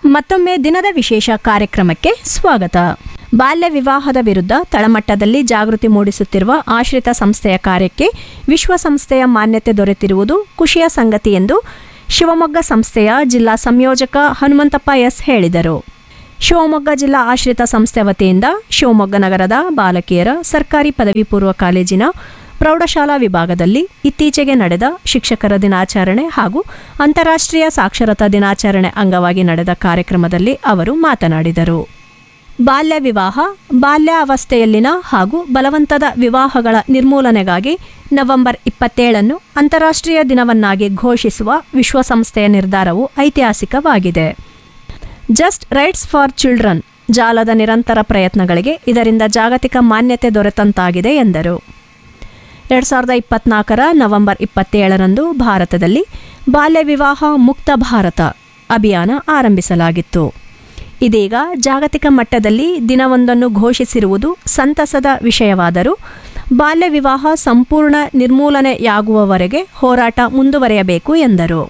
ಮತ್ತೊಮ್ಮೆ ದಿನದ ವಿಶೇಷ ಕಾರ್ಯಕ್ರಮಕ್ಕೆ ಸ್ವಾಗತ ಬಾಲ್ಯ ವಿವಾಹದ ವಿರುದ್ಧ ತಳಮಟ್ಟದಲ್ಲಿ ಜಾಗೃತಿ ಮೂಡಿಸುತ್ತಿರುವ ಆಶ್ರಿತ ಸಂಸ್ಥೆಯ ಕಾರ್ಯಕ್ಕೆ ವಿಶ್ವಸಂಸ್ಥೆಯ ಮಾನ್ಯತೆ ದೊರೆತಿರುವುದು ಖುಷಿಯ ಸಂಗತಿ ಎಂದು ಶಿವಮೊಗ್ಗ ಸಂಸ್ಥೆಯ ಜಿಲ್ಲಾ ಸಂಯೋಜಕ ಹನುಮಂತಪ್ಪ ಎಸ್ ಹೇಳಿದರು ಶಿವಮೊಗ್ಗ ಜಿಲ್ಲಾ ಆಶ್ರಿತ ಸಂಸ್ಥೆ ವತಿಯಿಂದ ಶಿವಮೊಗ್ಗ ನಗರದ ಬಾಲಕಿಯರ ಸರ್ಕಾರಿ ಪದವಿ ಪೂರ್ವ ಕಾಲೇಜಿನ ಪ್ರೌಢಶಾಲಾ ವಿಭಾಗದಲ್ಲಿ ಇತ್ತೀಚೆಗೆ ನಡೆದ ಶಿಕ್ಷಕರ ದಿನಾಚರಣೆ ಹಾಗೂ ಅಂತಾರಾಷ್ಟ್ರೀಯ ಸಾಕ್ಷರತಾ ದಿನಾಚರಣೆ ಅಂಗವಾಗಿ ನಡೆದ ಕಾರ್ಯಕ್ರಮದಲ್ಲಿ ಅವರು ಮಾತನಾಡಿದರು ಬಾಲ್ಯ ವಿವಾಹ ಬಾಲ್ಯ ಅವಸ್ಥೆಯಲ್ಲಿನ ಹಾಗೂ ಬಲವಂತದ ವಿವಾಹಗಳ ನಿರ್ಮೂಲನೆಗಾಗಿ ನವೆಂಬರ್ ಇಪ್ಪತ್ತೇಳನ್ನು ಅಂತಾರಾಷ್ಟ್ರೀಯ ದಿನವನ್ನಾಗಿ ಘೋಷಿಸುವ ವಿಶ್ವಸಂಸ್ಥೆಯ ನಿರ್ಧಾರವು ಐತಿಹಾಸಿಕವಾಗಿದೆ ಜಸ್ಟ್ ರೈಟ್ಸ್ ಫಾರ್ ಚಿಲ್ಡ್ರನ್ ಜಾಲದ ನಿರಂತರ ಪ್ರಯತ್ನಗಳಿಗೆ ಇದರಿಂದ ಜಾಗತಿಕ ಮಾನ್ಯತೆ ದೊರೆತಂತಾಗಿದೆ ಎಂದರು ಎರಡು ಸಾವಿರದ ಇಪ್ಪತ್ನಾಲ್ಕರ ನವೆಂಬರ್ ಇಪ್ಪತ್ತೇಳರಂದು ಭಾರತದಲ್ಲಿ ಬಾಲ್ಯ ವಿವಾಹ ಮುಕ್ತ ಭಾರತ ಅಭಿಯಾನ ಆರಂಭಿಸಲಾಗಿತ್ತು ಇದೀಗ ಜಾಗತಿಕ ಮಟ್ಟದಲ್ಲಿ ದಿನವೊಂದನ್ನು ಘೋಷಿಸಿರುವುದು ಸಂತಸದ ವಿಷಯವಾದರೂ ಬಾಲ್ಯ ವಿವಾಹ ಸಂಪೂರ್ಣ ನಿರ್ಮೂಲನೆಯಾಗುವವರೆಗೆ ಹೋರಾಟ ಮುಂದುವರೆಯಬೇಕು ಎಂದರು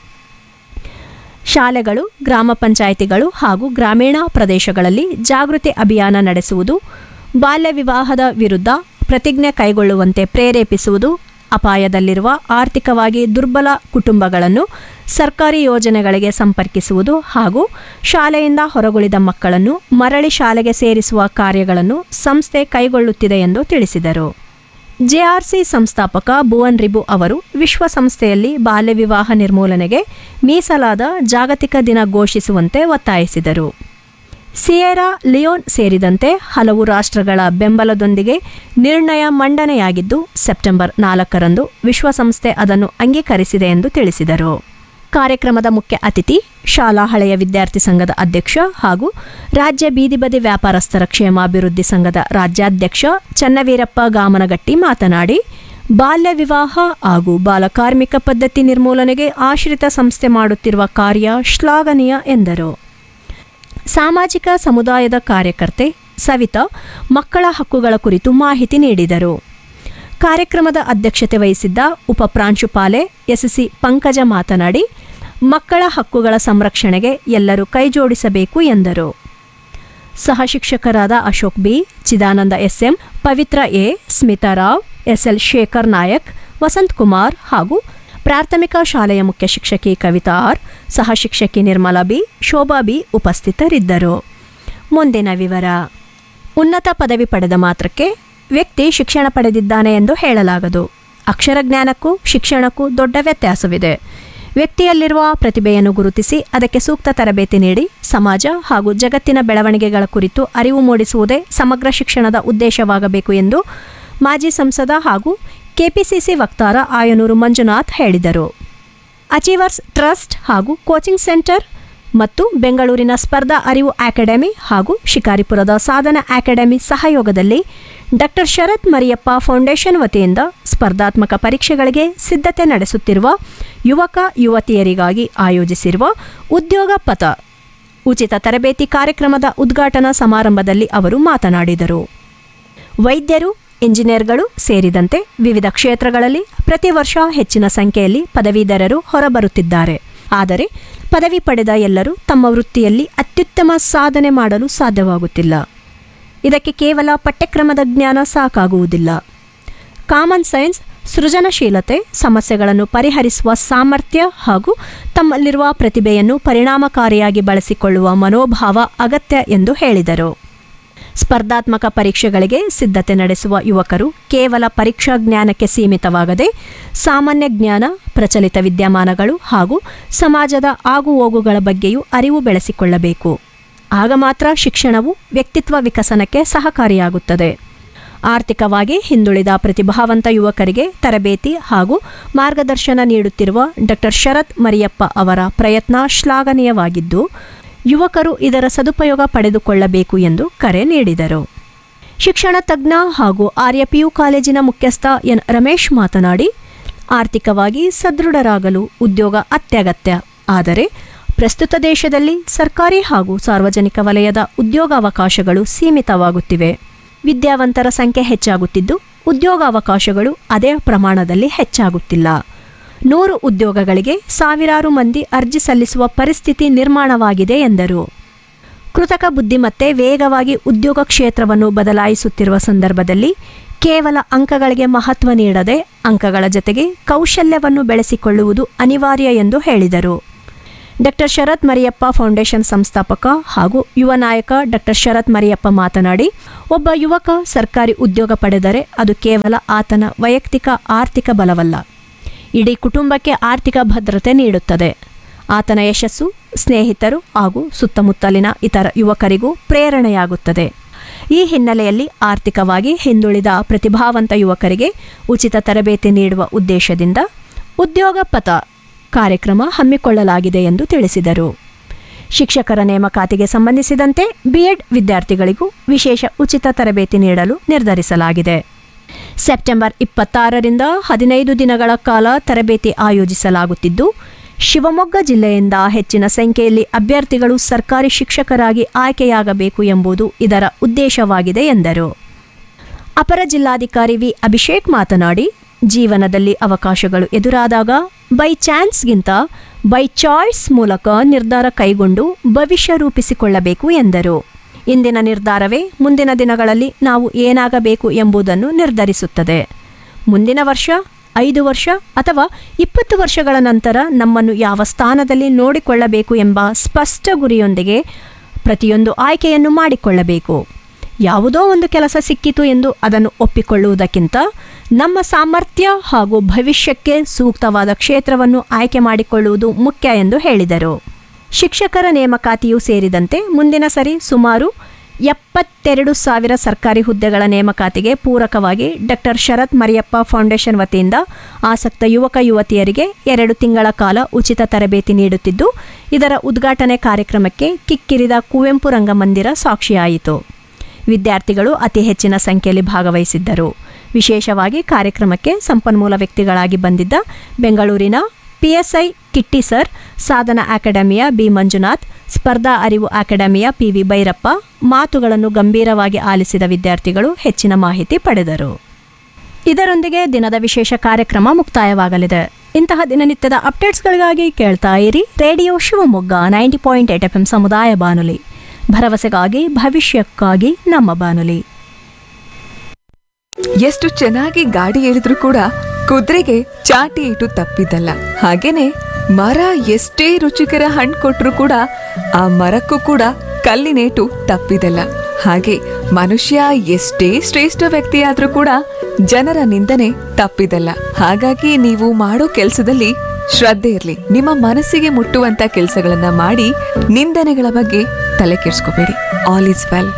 ಶಾಲೆಗಳು ಗ್ರಾಮ ಪಂಚಾಯಿತಿಗಳು ಹಾಗೂ ಗ್ರಾಮೀಣ ಪ್ರದೇಶಗಳಲ್ಲಿ ಜಾಗೃತಿ ಅಭಿಯಾನ ನಡೆಸುವುದು ಬಾಲ್ಯ ವಿವಾಹದ ವಿರುದ್ಧ ಪ್ರತಿಜ್ಞೆ ಕೈಗೊಳ್ಳುವಂತೆ ಪ್ರೇರೇಪಿಸುವುದು ಅಪಾಯದಲ್ಲಿರುವ ಆರ್ಥಿಕವಾಗಿ ದುರ್ಬಲ ಕುಟುಂಬಗಳನ್ನು ಸರ್ಕಾರಿ ಯೋಜನೆಗಳಿಗೆ ಸಂಪರ್ಕಿಸುವುದು ಹಾಗೂ ಶಾಲೆಯಿಂದ ಹೊರಗುಳಿದ ಮಕ್ಕಳನ್ನು ಮರಳಿ ಶಾಲೆಗೆ ಸೇರಿಸುವ ಕಾರ್ಯಗಳನ್ನು ಸಂಸ್ಥೆ ಕೈಗೊಳ್ಳುತ್ತಿದೆ ಎಂದು ತಿಳಿಸಿದರು ಜೆಆರ್ಸಿ ಸಂಸ್ಥಾಪಕ ಭುವನ್ ರಿಬು ಅವರು ವಿಶ್ವಸಂಸ್ಥೆಯಲ್ಲಿ ಬಾಲ್ಯ ವಿವಾಹ ನಿರ್ಮೂಲನೆಗೆ ಮೀಸಲಾದ ಜಾಗತಿಕ ದಿನ ಘೋಷಿಸುವಂತೆ ಒತ್ತಾಯಿಸಿದರು ಸಿಯೆರಾ ಲಿಯೋನ್ ಸೇರಿದಂತೆ ಹಲವು ರಾಷ್ಟ್ರಗಳ ಬೆಂಬಲದೊಂದಿಗೆ ನಿರ್ಣಯ ಮಂಡನೆಯಾಗಿದ್ದು ಸೆಪ್ಟೆಂಬರ್ ನಾಲ್ಕರಂದು ವಿಶ್ವಸಂಸ್ಥೆ ಅದನ್ನು ಅಂಗೀಕರಿಸಿದೆ ಎಂದು ತಿಳಿಸಿದರು ಕಾರ್ಯಕ್ರಮದ ಮುಖ್ಯ ಅತಿಥಿ ಶಾಲಾ ಹಳೆಯ ವಿದ್ಯಾರ್ಥಿ ಸಂಘದ ಅಧ್ಯಕ್ಷ ಹಾಗೂ ರಾಜ್ಯ ಬೀದಿ ಬದಿ ವ್ಯಾಪಾರಸ್ಥರ ಕ್ಷೇಮಾಭಿವೃದ್ಧಿ ಸಂಘದ ರಾಜ್ಯಾಧ್ಯಕ್ಷ ಚನ್ನವೀರಪ್ಪ ಗಾಮನಗಟ್ಟಿ ಮಾತನಾಡಿ ಬಾಲ್ಯ ವಿವಾಹ ಹಾಗೂ ಬಾಲಕಾರ್ಮಿಕ ಪದ್ಧತಿ ನಿರ್ಮೂಲನೆಗೆ ಆಶ್ರಿತ ಸಂಸ್ಥೆ ಮಾಡುತ್ತಿರುವ ಕಾರ್ಯ ಶ್ಲಾಘನೀಯ ಎಂದರು ಸಾಮಾಜಿಕ ಸಮುದಾಯದ ಕಾರ್ಯಕರ್ತೆ ಸವಿತಾ ಮಕ್ಕಳ ಹಕ್ಕುಗಳ ಕುರಿತು ಮಾಹಿತಿ ನೀಡಿದರು ಕಾರ್ಯಕ್ರಮದ ಅಧ್ಯಕ್ಷತೆ ವಹಿಸಿದ್ದ ಉಪ ಪ್ರಾಂಶುಪಾಲೆ ಎಸ್ಸಿ ಪಂಕಜ ಮಾತನಾಡಿ ಮಕ್ಕಳ ಹಕ್ಕುಗಳ ಸಂರಕ್ಷಣೆಗೆ ಎಲ್ಲರೂ ಕೈಜೋಡಿಸಬೇಕು ಎಂದರು ಸಹ ಶಿಕ್ಷಕರಾದ Ashok B Chidananda S M Pavithra A Smitha Rao S L Shekhar Nayak Vasanth Kumar ಹಾಗೂ ಪ್ರಾಥಮಿಕ ಶಾಲೆಯ ಮುಖ್ಯ ಶಿಕ್ಷಕಿ ಕವಿತಾ ಆರ್ ಸಹ ಶಿಕ್ಷಕಿ ನಿರ್ಮಲಾ ಬಿ ಶೋಭಾ ಬಿ ಉಪಸ್ಥಿತರಿದ್ದರು ಮುಂದಿನ ವಿವರ ಉನ್ನತ ಪದವಿ ಪಡೆದ ಮಾತ್ರಕ್ಕೆ ವ್ಯಕ್ತಿ ಶಿಕ್ಷಣ ಪಡೆದಿದ್ದಾನೆ ಎಂದು ಹೇಳಲಾಗದು ಅಕ್ಷರ ಜ್ಞಾನಕ್ಕೂ ಶಿಕ್ಷಣಕ್ಕೂ ದೊಡ್ಡ ವ್ಯತ್ಯಾಸವಿದೆ ವ್ಯಕ್ತಿಯಲ್ಲಿರುವ ಪ್ರತಿಭೆಯನ್ನು ಗುರುತಿಸಿ ಅದಕ್ಕೆ ಸೂಕ್ತ ತರಬೇತಿ ನೀಡಿ ಸಮಾಜ ಹಾಗೂ ಜಗತ್ತಿನ ಬೆಳವಣಿಗೆಗಳ ಕುರಿತು ಅರಿವು ಮೂಡಿಸುವುದೇ ಸಮಗ್ರ ಶಿಕ್ಷಣದ ಉದ್ದೇಶವಾಗಬೇಕು ಎಂದು ಮಾಜಿ ಸಂಸದ ಹಾಗೂ ಕೆಪಿಸಿಸಿ ವಕ್ತಾರ ಆಯನೂರು ಮಂಜುನಾಥ್ ಹೇಳಿದರು ಅಚೀವರ್ಸ್ ಟ್ರಸ್ಟ್ ಹಾಗೂ ಕೋಚಿಂಗ್ ಸೆಂಟರ್ ಮತ್ತು ಬೆಂಗಳೂರಿನ ಸ್ಪರ್ಧಾ ಅರಿವು ಅಕಾಡೆಮಿ ಹಾಗೂ ಶಿಕಾರಿಪುರದ ಸಾಧನ ಅಕಾಡೆಮಿ ಸಹಯೋಗದಲ್ಲಿ ಡಾಕ್ಟರ್ ಶರತ್ ಮರಿಯಪ್ಪ ಫೌಂಡೇಶನ್ ವತಿಯಿಂದ ಸ್ಪರ್ಧಾತ್ಮಕ ಪರೀಕ್ಷೆಗಳಿಗೆ ಸಿದ್ಧತೆ ನಡೆಸುತ್ತಿರುವ ಯುವಕ ಯುವತಿಯರಿಗಾಗಿ ಆಯೋಜಿಸಿರುವ ಉದ್ಯೋಗ ಪಥ ಉಚಿತ ತರಬೇತಿ ಕಾರ್ಯಕ್ರಮದ ಉದ್ಘಾಟನಾ ಸಮಾರಂಭದಲ್ಲಿ ಅವರು ಮಾತನಾಡಿದರು ವೈದ್ಯರು ಇಂಜಿನಿಯರ್ಗಳು ಸೇರಿದಂತೆ ವಿವಿಧ ಕ್ಷೇತ್ರಗಳಲ್ಲಿ ಪ್ರತಿ ವರ್ಷ ಹೆಚ್ಚಿನ ಸಂಖ್ಯೆಯಲ್ಲಿ ಪದವೀಧರರು ಹೊರಬರುತ್ತಿದ್ದಾರೆ ಆದರೆ ಪದವಿ ಪಡೆದ ಎಲ್ಲರೂ ತಮ್ಮ ವೃತ್ತಿಯಲ್ಲಿ ಅತ್ಯುತ್ತಮ ಸಾಧನೆ ಮಾಡಲು ಸಾಧ್ಯವಾಗುತ್ತಿಲ್ಲ ಇದಕ್ಕೆ ಕೇವಲ ಪಠ್ಯಕ್ರಮದ ಜ್ಞಾನ ಸಾಕಾಗುವುದಿಲ್ಲ ಕಾಮನ್ ಸೈನ್ಸ್ ಸೃಜನಶೀಲತೆ ಸಮಸ್ಯೆಗಳನ್ನು ಪರಿಹರಿಸುವ ಸಾಮರ್ಥ್ಯ ಹಾಗೂ ತಮ್ಮಲ್ಲಿರುವ ಪ್ರತಿಭೆಯನ್ನು ಪರಿಣಾಮಕಾರಿಯಾಗಿ ಬಳಸಿಕೊಳ್ಳುವ ಮನೋಭಾವ ಅಗತ್ಯ ಎಂದು ಹೇಳಿದರು ಸ್ಪರ್ಧಾತ್ಮಕ ಪರೀಕ್ಷೆಗಳಿಗೆ ಸಿದ್ಧತೆ ನಡೆಸುವ ಯುವಕರು ಕೇವಲ ಪರೀಕ್ಷಾ ಜ್ಞಾನಕ್ಕೆ ಸೀಮಿತವಾಗದೆ ಸಾಮಾನ್ಯ ಜ್ಞಾನ ಪ್ರಚಲಿತ ವಿದ್ಯಮಾನಗಳು ಹಾಗೂ ಸಮಾಜದ ಆಗುಹೋಗುಗಳ ಬಗ್ಗೆಯೂ ಅರಿವು ಬೆಳೆಸಿಕೊಳ್ಳಬೇಕು ಆಗ ಮಾತ್ರ ಶಿಕ್ಷಣವು ವ್ಯಕ್ತಿತ್ವ ವಿಕಸನಕ್ಕೆ ಸಹಕಾರಿಯಾಗುತ್ತದೆ ಆರ್ಥಿಕವಾಗಿ ಹಿಂದುಳಿದ ಪ್ರತಿಭಾವಂತ ಯುವಕರಿಗೆ ತರಬೇತಿ ಹಾಗೂ ಮಾರ್ಗದರ್ಶನ ನೀಡುತ್ತಿರುವ ಡಾಕ್ಟರ್ ಶರತ್ ಮರಿಯಪ್ಪ ಅವರ ಪ್ರಯತ್ನ ಶ್ಲಾಘನೀಯವಾಗಿದ್ದು ಯುವಕರು ಇದರ ಸದುಪಯೋಗ ಪಡೆದುಕೊಳ್ಳಬೇಕು ಎಂದು ಕರೆ ನೀಡಿದರು ಶಿಕ್ಷಣ ತಜ್ಞ ಹಾಗೂ ಆರ್ಯ ಪಿಯು ಕಾಲೇಜಿನ ಮುಖ್ಯಸ್ಥ ಎನ್ ರಮೇಶ್ ಮಾತನಾಡಿ ಆರ್ಥಿಕವಾಗಿ ಸದೃಢರಾಗಲು ಉದ್ಯೋಗ ಅತ್ಯಗತ್ಯ ಆದರೆ ಪ್ರಸ್ತುತ ದೇಶದಲ್ಲಿ ಸರ್ಕಾರಿ ಹಾಗೂ ಸಾರ್ವಜನಿಕ ವಲಯದ ಉದ್ಯೋಗಾವಕಾಶಗಳು ಸೀಮಿತವಾಗುತ್ತಿವೆ ವಿದ್ಯಾವಂತರ ಸಂಖ್ಯೆ ಹೆಚ್ಚಾಗುತ್ತಿದ್ದು ಉದ್ಯೋಗಾವಕಾಶಗಳು ಅದೇ ಪ್ರಮಾಣದಲ್ಲಿ ಹೆಚ್ಚಾಗುತ್ತಿಲ್ಲ ನೂರು ಉದ್ಯೋಗಗಳಿಗೆ ಸಾವಿರಾರು ಮಂದಿ ಅರ್ಜಿ ಸಲ್ಲಿಸುವ ಪರಿಸ್ಥಿತಿ ನಿರ್ಮಾಣವಾಗಿದೆ ಎಂದರು ಕೃತಕ ಬುದ್ಧಿಮತ್ತೆ ವೇಗವಾಗಿ ಉದ್ಯೋಗ ಕ್ಷೇತ್ರವನ್ನು ಬದಲಾಯಿಸುತ್ತಿರುವ ಸಂದರ್ಭದಲ್ಲಿ ಕೇವಲ ಅಂಕಗಳಿಗೆ ಮಹತ್ವ ನೀಡದೆ ಅಂಕಗಳ ಜೊತೆಗೆ ಕೌಶಲ್ಯವನ್ನು ಬೆಳೆಸಿಕೊಳ್ಳುವುದು ಅನಿವಾರ್ಯ ಎಂದು ಹೇಳಿದರು ಡಾಕ್ಟರ್ ಶರತ್ ಮರಿಯಪ್ಪ ಫೌಂಡೇಶನ್ ಸಂಸ್ಥಾಪಕ ಹಾಗೂ ಯುವ ನಾಯಕ ಡಾಕ್ಟರ್ ಶರತ್ ಮರಿಯಪ್ಪ ಮಾತನಾಡಿ ಒಬ್ಬ ಯುವಕ ಸರ್ಕಾರಿ ಉದ್ಯೋಗ ಪಡೆದರೆ ಅದು ಕೇವಲ ಆತನ ವೈಯಕ್ತಿಕ ಆರ್ಥಿಕ ಬಲವಲ್ಲ ಇಡೀ ಕುಟುಂಬಕ್ಕೆ ಆರ್ಥಿಕ ಭದ್ರತೆ ನೀಡುತ್ತದೆ ಆತನ ಯಶಸ್ಸು ಸ್ನೇಹಿತರು ಹಾಗೂ ಸುತ್ತಮುತ್ತಲಿನ ಇತರ ಯುವಕರಿಗೂ ಪ್ರೇರಣೆಯಾಗುತ್ತದೆ ಈ ಹಿನ್ನೆಲೆಯಲ್ಲಿ ಆರ್ಥಿಕವಾಗಿ ಹಿಂದುಳಿದ ಪ್ರತಿಭಾವಂತ ಯುವಕರಿಗೆ ಉಚಿತ ತರಬೇತಿ ನೀಡುವ ಉದ್ದೇಶದಿಂದ ಉದ್ಯೋಗ ಪಥ ಕಾರ್ಯಕ್ರಮ ಹಮ್ಮಿಕೊಳ್ಳಲಾಗಿದೆ ಎಂದು ತಿಳಿಸಿದರು ಶಿಕ್ಷಕರ ನೇಮಕಾತಿಗೆ ಸಂಬಂಧಿಸಿದಂತೆ ಬಿಎಡ್ ವಿದ್ಯಾರ್ಥಿಗಳಿಗೂ ವಿಶೇಷ ಉಚಿತ ತರಬೇತಿ ನೀಡಲು ನಿರ್ಧರಿಸಲಾಗಿದೆ ಸೆಪ್ಟೆಂಬರ್ ಇಪ್ಪತ್ತಾರರಿಂದ ಹದಿನೈದು ದಿನಗಳ ಕಾಲ ತರಬೇತಿ ಆಯೋಜಿಸಲಾಗುತ್ತಿದ್ದು ಶಿವಮೊಗ್ಗ ಜಿಲ್ಲೆಯಿಂದ ಹೆಚ್ಚಿನ ಸಂಖ್ಯೆಯಲ್ಲಿ ಅಭ್ಯರ್ಥಿಗಳು ಸರ್ಕಾರಿ ಶಿಕ್ಷಕರಾಗಿ ಆಯ್ಕೆಯಾಗಬೇಕು ಎಂಬುದು ಇದರ ಉದ್ದೇಶವಾಗಿದೆ ಎಂದರು ಅಪರ ಜಿಲ್ಲಾಧಿಕಾರಿ ವಿ ಅಭಿಷೇಕ್ ಮಾತನಾಡಿ ಜೀವನದಲ್ಲಿ ಅವಕಾಶಗಳು ಎದುರಾದಾಗ ಬೈ ಚಾನ್ಸ್ಗಿಂತ ಬೈ ಚಾಯ್ಸ್ ಮೂಲಕ ನಿರ್ಧಾರ ಕೈಗೊಂಡು ಭವಿಷ್ಯ ರೂಪಿಸಿಕೊಳ್ಳಬೇಕು ಎಂದರು ಇಂದಿನ ನಿರ್ಧಾರವೇ ಮುಂದಿನ ದಿನಗಳಲ್ಲಿ ನಾವು ಏನಾಗಬೇಕು ಎಂಬುದನ್ನು ನಿರ್ಧರಿಸುತ್ತದೆ ಮುಂದಿನ ವರ್ಷ ಐದು ವರ್ಷ ಅಥವಾ ಇಪ್ಪತ್ತು ವರ್ಷಗಳ ನಂತರ ನಮ್ಮನ್ನು ಯಾವ ಸ್ಥಾನದಲ್ಲಿ ನೋಡಿಕೊಳ್ಳಬೇಕು ಎಂಬ ಸ್ಪಷ್ಟ ಗುರಿಯೊಂದಿಗೆ ಪ್ರತಿಯೊಂದು ಆಯ್ಕೆಯನ್ನು ಮಾಡಿಕೊಳ್ಳಬೇಕು ಯಾವುದೋ ಒಂದು ಕೆಲಸ ಸಿಕ್ಕಿತು ಎಂದು ಅದನ್ನು ಒಪ್ಪಿಕೊಳ್ಳುವುದಕ್ಕಿಂತ ನಮ್ಮ ಸಾಮರ್ಥ್ಯ ಹಾಗೂ ಭವಿಷ್ಯಕ್ಕೆ ಸೂಕ್ತವಾದ ಕ್ಷೇತ್ರವನ್ನು ಆಯ್ಕೆ ಮಾಡಿಕೊಳ್ಳುವುದು ಮುಖ್ಯ ಎಂದು ಹೇಳಿದರು ಶಿಕ್ಷಕರ ನೇಮಕಾತಿಯೂ ಸೇರಿದಂತೆ ಮುಂದಿನ ಸರಿ ಸುಮಾರು ಎಪ್ಪತ್ತೆರಡು ಸಾವಿರ ಸರ್ಕಾರಿ ಹುದ್ದೆಗಳ ನೇಮಕಾತಿಗೆ ಪೂರಕವಾಗಿ ಡಾಕ್ಟರ್ ಶರತ್ ಮರಿಯಪ್ಪ ಫೌಂಡೇಶನ್ ವತಿಯಿಂದ ಆಸಕ್ತ ಯುವಕ ಯುವತಿಯರಿಗೆ ಎರಡು ತಿಂಗಳ ಕಾಲ ಉಚಿತ ತರಬೇತಿ ನೀಡುತ್ತಿದ್ದು ಇದರ ಉದ್ಘಾಟನೆ ಕಾರ್ಯಕ್ರಮಕ್ಕೆ ಕಿಕ್ಕಿರಿದ ಕುವೆಂಪು ರಂಗಮಂದಿರ ಸಾಕ್ಷಿಯಾಯಿತು ವಿದ್ಯಾರ್ಥಿಗಳು ಅತಿ ಹೆಚ್ಚಿನ ಸಂಖ್ಯೆಯಲ್ಲಿ ಭಾಗವಹಿಸಿದ್ದರು ವಿಶೇಷವಾಗಿ ಕಾರ್ಯಕ್ರಮಕ್ಕೆ ಸಂಪನ್ಮೂಲ ವ್ಯಕ್ತಿಗಳಾಗಿ ಬಂದಿದ್ದ ಬೆಂಗಳೂರಿನ ಪಿಎಸ್ಐ ಕಿಟ್ಟಿ ಸರ್ ಸಾಧನ ಅಕಾಡೆಮಿಯ ಬಿ ಮಂಜುನಾಥ್ ಸ್ಪರ್ಧಾ ಅರಿವು ಅಕಾಡೆಮಿಯ ಪಿವಿ ಭೈರಪ್ಪ ಮಾತುಗಳನ್ನು ಗಂಭೀರವಾಗಿ ಆಲಿಸಿದ ವಿದ್ಯಾರ್ಥಿಗಳು ಹೆಚ್ಚಿನ ಮಾಹಿತಿ ಪಡೆದರು ಇದರೊಂದಿಗೆ ದಿನದ ವಿಶೇಷ ಕಾರ್ಯಕ್ರಮ ಮುಕ್ತಾಯವಾಗಲಿದೆ ಇಂತಹ ದಿನನಿತ್ಯದ ಅಪ್ಡೇಟ್ಸ್ಗಳಿಗಾಗಿ ಕೇಳ್ತಾ ಇರಿ radio Shivamogga ninety point eight F M ಸಮುದಾಯ ಬಾನುಲಿ ಭರವಸೆಗಾಗಿ ಭವಿಷ್ಯಕ್ಕಾಗಿ ನಮ್ಮ ಬಾನುಲಿ ಎಷ್ಟು ಚೆನ್ನಾಗಿ ಗಾಡಿ ಎಳೆದ್ರು ಕೂಡ ಕುದುರೆಗೆ ಚಾಟಿ ಇಟ್ಟು ತಪ್ಪಿದ್ದಲ್ಲ ಹಾಗೇನೆ ಮರ ಎಷ್ಟೇ ರುಚಿಕರ ಹಣ್ಣು ಕೊಟ್ರು ಕೂಡ ಆ ಮರಕ್ಕೂ ಕೂಡ ಕಲ್ಲಿನೇಟು ತಪ್ಪಿದಲ್ಲ ಹಾಗೆ ಮನುಷ್ಯ ಎಷ್ಟೇ ಶ್ರೇಷ್ಠ ವ್ಯಕ್ತಿಯಾದ್ರೂ ಕೂಡ ಜನರ ನಿಂದನೆ ತಪ್ಪಿದಲ್ಲ ಹಾಗಾಗಿ ನೀವು ಮಾಡೋ ಕೆಲಸದಲ್ಲಿ ಶ್ರದ್ಧೆ ಇರ್ಲಿ ನಿಮ್ಮ ಮನಸ್ಸಿಗೆ ಮುಟ್ಟುವಂತ ಕೆಲಸಗಳನ್ನ ಮಾಡಿ ನಿಂದನೆಗಳ ಬಗ್ಗೆ ತಲೆ ಕೆಡಿಸ್ಕೋಬೇಡಿ ಆಲ್ ಇಸ್ ವೆಲ್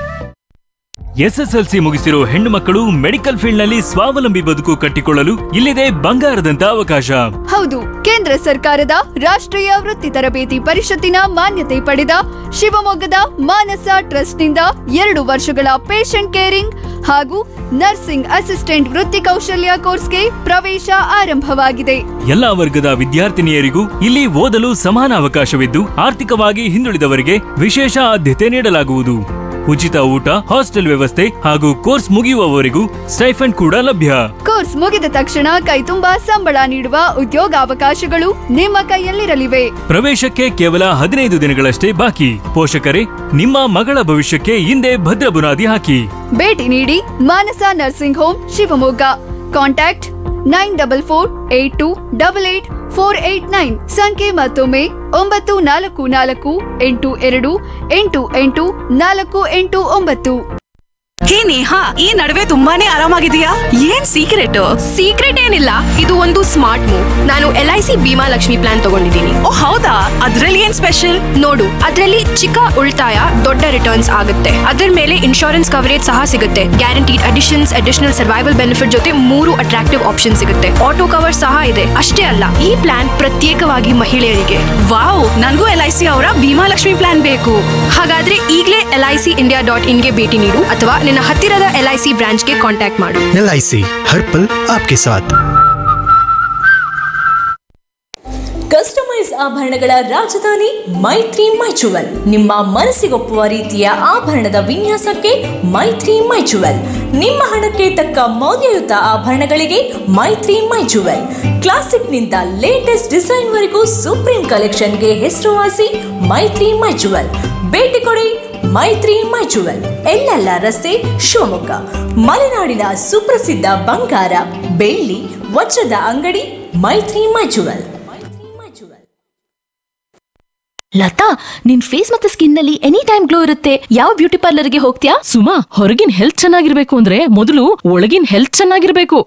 ಎಸ್ಎಸ್ಎಲ್ಸಿ ಮುಗಿಸಿರೋ ಹೆಣ್ಣು ಮಕ್ಕಳು ಮೆಡಿಕಲ್ ಫೀಲ್ಡ್ ನಲ್ಲಿ ಸ್ವಾವಲಂಬಿ ಬದುಕು ಕಟ್ಟಿಕೊಳ್ಳಲು ಇಲ್ಲಿದೆ ಬಂಗಾರದಂತ ಅವಕಾಶ ಹೌದು ಕೇಂದ್ರ ಸರ್ಕಾರದ ರಾಷ್ಟ್ರೀಯ ವೃತ್ತಿ ತರಬೇತಿ ಪರಿಷತ್ತಿನ ಮಾನ್ಯತೆ ಪಡೆದ ಶಿವಮೊಗ್ಗದ ಮಾನಸ ಟ್ರಸ್ಟ್ನಿಂದ ಎರಡು ವರ್ಷಗಳ ಪೇಷಂಟ್ ಕೇರಿಂಗ್ ಹಾಗೂ ನರ್ಸಿಂಗ್ ಅಸಿಸ್ಟೆಂಟ್ ವೃತ್ತಿ ಕೌಶಲ್ಯ ಕೋರ್ಸ್ಗೆ ಪ್ರವೇಶ ಆರಂಭವಾಗಿದೆ ಎಲ್ಲಾ ವರ್ಗದ ವಿದ್ಯಾರ್ಥಿನಿಯರಿಗೂ ಇಲ್ಲಿ ಓದಲು ಸಮಾನ ಅವಕಾಶವಿದ್ದು ಆರ್ಥಿಕವಾಗಿ ಹಿಂದುಳಿದವರಿಗೆ ವಿಶೇಷ ಆದ್ಯತೆ ನೀಡಲಾಗುವುದು ಉಚಿತ ಊಟ ಹಾಸ್ಟೆಲ್ ವ್ಯವಸ್ಥೆ ಹಾಗೂ ಕೋರ್ಸ್ ಮುಗಿಯುವವರೆಗೂ ಸ್ಟೈಫಂಡ್ ಕೂಡ ಲಭ್ಯ ಕೋರ್ಸ್ ಮುಗಿದ ತಕ್ಷಣ ಕೈತುಂಬಾ ಸಂಬಳ ನೀಡುವ ಉದ್ಯೋಗಾವಕಾಶಗಳು ನಿಮ್ಮ ಕೈಯಲ್ಲಿರಲಿವೆ ಪ್ರವೇಶಕ್ಕೆ ಕೇವಲ ಹದಿನೈದು ದಿನಗಳಷ್ಟೇ ಬಾಕಿ ಪೋಷಕರೇ ನಿಮ್ಮ ಮಗಳ ಭವಿಷ್ಯಕ್ಕೆ ಹಿಂದೆ ಭದ್ರ ಬುನಾದಿ ಹಾಕಿ ಭೇಟಿ ನೀಡಿ Manasa nursing home Shivamogga contact nine double four eight two double eight four eight nine ಸಂಖ್ಯೆ ಮತ್ತೊಮ್ಮೆ ಒಂಬತ್ತು ನಾಲ್ಕು ನಾಲ್ಕು ಎಂಟು ಎರಡು ಎಂಟು ಎಂಟು ನಾಲ್ಕು ಎಂಟು ಒಂಬತ್ತು ಹೇ ನೇಹಾ ಈ ನಡುವೆ ತುಂಬಾನೇ ಆರಾಮಾಗಿದೆಯಾ ಏನ್ ಸೀಕ್ರೆಟ್ ಸೀಕ್ರೆಟ್ ಏನಿಲ್ಲ ಇದು ಒಂದು ಸ್ಮಾರ್ಟ್ ಮೂವ್ ನಾನು L I C Bhima Lakshmi plan ತಗೊಂಡಿದ್ದೀನಿ ಓ ಹೌದಾ ಅದ್ರಲ್ಲಿ ಏನ್ ಸ್ಪೆಷಲ್ ನೋಡು ಅದರಲ್ಲಿ ಚಿಕ್ಕ ಉಳಿತಾಯ ದೊಡ್ಡ ರಿಟರ್ನ್ಸ್ ಆಗುತ್ತೆ ಅದರ ಮೇಲೆ ಇನ್ಶೂರೆನ್ಸ್ ಕವರೇಜ್ ಸಹ ಸಿಗುತ್ತೆ guaranteed additions additional survival benefit ಜೊತೆ ಮೂರು ಅಟ್ರಾಕ್ಟಿವ್ ಆಪ್ಷನ್ ಸಿಗುತ್ತೆ ಆಟೋ ಕವರ್ ಸಹ ಇದೆ ಅಷ್ಟೇ ಅಲ್ಲ ಈ ಪ್ಲಾನ್ ಪ್ರತ್ಯೇಕವಾಗಿ ಮಹಿಳೆಯರಿಗೆ ವಾವ್ ನನ್ಗೂ ಎಲ್ ಐ ಸಿ ಅವರ ಭೀಮಾ ಲಕ್ಷ್ಮಿ ಪ್ಲಾನ್ ಬೇಕು ಹಾಗಾದ್ರೆ ಈಗಲೇ L I C India dot ಇನ್ಗೆ ಭೇಟಿ ನೀಡು ಅಥವಾ ನಿನ್ನ ಹತ್ತಿರದ ಎಲ್ ಐ ಸಿ ಬ್ರಾಂಚ್ಗೆ ಕಾಂಟ್ಯಾಕ್ಟ್ ಮಾಡು एल आई सी हर पल आपके साथ ಕಸ್ಟಮೈಸ್ ಆಭರಣಗಳ ರಾಜಧಾನಿ ಮೈತ್ರಿ ಮೈಚುವಲ್ ನಿಮ್ಮ ಮನಸ್ಸಿಗೊಪ್ಪುವ ರೀತಿಯ ಆಭರಣದ ವಿನ್ಯಾಸಕ್ಕೆ ಮೈತ್ರಿ ಮೈಚುವಲ್ ನಿಮ್ಮ ಹಣಕ್ಕೆ ತಕ್ಕ ಮೌಲ್ಯಯುತ ಆಭರಣಗಳಿಗೆ ಮೈತ್ರಿ ಮೈಚುವಲ್ ಕ್ಲಾಸಿಕ್ನಿಂದ ಲೇಟೆಸ್ಟ್ ಡಿಸೈನ್ವರೆಗೂ ಸುಪ್ರೀಂ ಕಲೆಕ್ಷನ್ಗೆ ಹೆಸರುವಾಸಿ ಮೈತ್ರಿ ಮೈಚುವಲ್ ಭೇಟಿ ಕೊಡಿ ಮೈತ್ರಿ ಮೈ ಜುವೆಲ್ ಎಲ್ಲೆಲ್ಲ ರಸ್ತೆ ಶಿವಮೊಗ್ಗ ಮಲೆನಾಡಿನ ಸುಪ್ರಸಿದ್ಧ ಬಂಗಾರ ಬೆಳ್ಳಿ ವಜ್ರದ ಅಂಗಡಿ ಮೈತ್ರಿ ಮೈ ಜುವೆಲ್ ಲತಾ ನಿನ್ ಫೇಸ್ ಮತ್ತೆ ಸ್ಕಿನ್ ನಲ್ಲಿ ಎನಿ ಟೈಮ್ ಗ್ಲೋ ಇರುತ್ತೆ ಯಾವ ಬ್ಯೂಟಿ ಪಾರ್ಲರ್ಗೆ ಹೋಗ್ತೀಯಾ ಸುಮಾ ಹೊರಗಿನ ಹೆಲ್ತ್ ಚೆನ್ನಾಗಿರ್ಬೇಕು ಅಂದ್ರೆ ಮೊದಲು ಒಳಗಿನ ಹೆಲ್ತ್ ಚೆನ್ನಾಗಿರ್ಬೇಕು